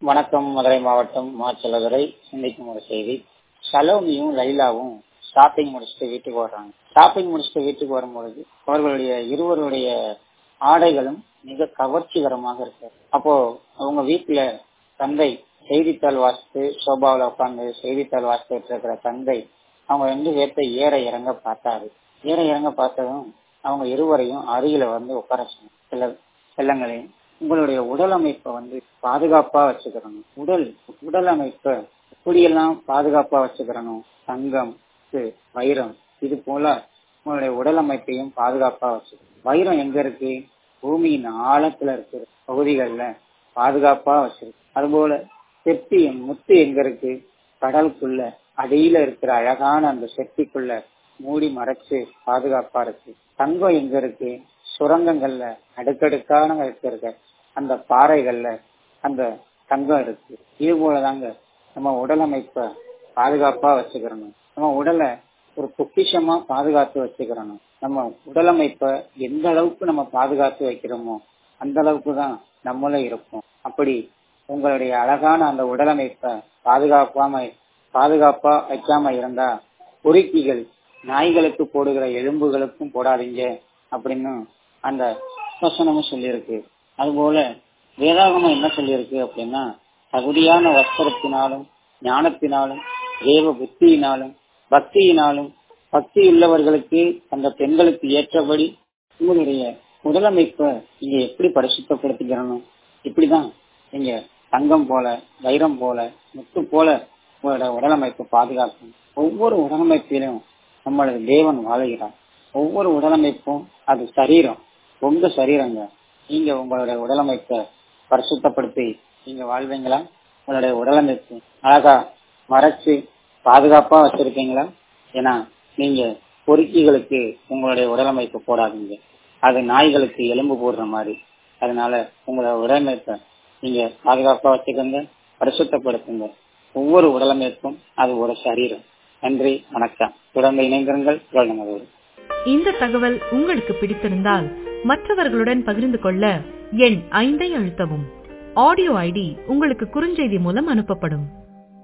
வணக்கம் மதுரை மாவட்டம் மாச்சலதுரை சிந்திக்கும் ஒரு செய்தி சலோமியும் லைலாவும் ஷாப்பிங் முடிச்சுட்டு வீட்டுக்கு வர்றாங்க ஷாப்பிங் முடிச்சுட்டு வீட்டுக்கு வரும்பொழுது அவர்களுடைய இருவருடைய ஆடைகளும் மிக கவர்ச்சிகரமாக இருக்கு அப்போ அவங்க வீட்டுல தந்தை செய்தித்தாள் வாசித்து சோபாவில் உட்கார்ந்து செய்தித்தாள் வாசித்துட்டு இருக்கிற தந்தை அவங்க ரெண்டு பேர்த்த ஏற இறங்க பார்த்தாரு ஏற இறங்க பார்த்ததும் அவங்க இருவரையும் அருகில வந்து உட்கார சொன்னாங்க சில செல்லங்களையும் உங்களுடைய உடல் அமைப்பை வந்து பாதுகாப்பா வச்சுக்கிறணும் உடல் உடல் அமைப்பை எப்படியெல்லாம் பாதுகாப்பா வச்சுக்கிறணும் தங்கம் வைரம் இது போல உங்களுடைய உடல் அமைப்பையும் பாதுகாப்பா வச்சு வைரம் எங்க இருக்கு பூமியின் ஆழத்துல இருக்கிற பகுதிகளில் பாதுகாப்பா வச்சிருக்கு அதுபோல செட்டி முத்து எங்க இருக்கு கடலுக்குள்ள அடியில இருக்கிற அழகான அந்த செட்டிக்குள்ள மூடி மறைச்சு பாதுகாப்பா இருக்கு தங்கம் எங்க இருக்கு சுரங்கங்கள்ல அடுக்கடுக்கான இருக்கிற அந்த பாறைகள்ல அந்த தங்கம் இருக்கு இது போலதாங்க நம்ம உடல் அமைப்பை பாதுகாப்பா வச்சுக்கிறணும் நம்ம உடலை ஒரு பொக்கிஷமா பாதுகாத்து வச்சுக்கிறணும் நம்ம உடல் அமைப்பை எந்த அளவுக்கு நம்ம பாதுகாத்து வைக்கிறோமோ அந்த அளவுக்கு தான் நம்மளும் இருப்போம் அப்படி உங்களுடைய அழகான அந்த உடல் அமைப்பை பாதுகாப்பாம பாதுகாப்பா வைக்காம இருந்தா பொறுக்கிகள் நாய்களுக்கு போடுகிற எலும்புகளுக்கும் போடாதீங்க அப்படின்னு அந்த வசனமும் சொல்லியிருக்கு அதுபோல வேதாகமம் என்ன சொல்லியிருக்கு அப்படின்னா தகுதியான வஸ்திரத்தினாலும் ஞானத்தினாலும் தேவ புத்தியினாலும் பக்தியினாலும் பக்தி உள்ளவர்களுக்கு அந்த பெண்களுக்கு ஏற்றபடி உங்களுடைய முதலமைப்பை நீங்க எப்படி பரிசுத்தப்படுத்திக்கிறணும் இப்படிதான் நீங்க தங்கம் போல வைரம் போல முத்து போல உங்களோட உடலமைப்பை பாதுகாக்கணும் ஒவ்வொரு உடலமைப்பிலும் நம்மளது தேவன் வாழுகிறார் ஒவ்வொரு உடலமைப்பும் அது சரீரம் உங்க சரீரங்க நீங்க உங்களுடைய உடலமைப்பை பரிசுத்தப்படுத்தி நீங்க வாழ்வீங்களா உங்களுடைய உடலமைப்பு அழகா மறைச்சு பாதுகாப்பா வச்சிருக்கீங்களா ஏன்னா நீங்க பொறுக்கிகளுக்கு உங்களுடைய உடலமைப்பு போடாதீங்க அது நாய்களுக்கு எலும்பு போடுற மாதிரி அதனால உங்களோட உடலமைப்பை நீங்க பாதுகாப்பா வச்சுக்கோங்க பரிசுத்தப்படுத்துங்க ஒவ்வொரு உடலமைப்பும் அது ஒரு சரீரம் நன்றி வணக்கம் தொடர்ந்து இணைந்திருங்கள் தொடர்ந்து இந்த தகவல் உங்களுக்கு பிடித்திருந்தால் மற்றவர்களுடன் பகிர்ந்து கொள்ள எண் ஐந்தை அழுத்தவும் ஆடியோ ஐடி உங்களுக்கு குறுஞ்செய்தி மூலம் அனுப்பப்படும்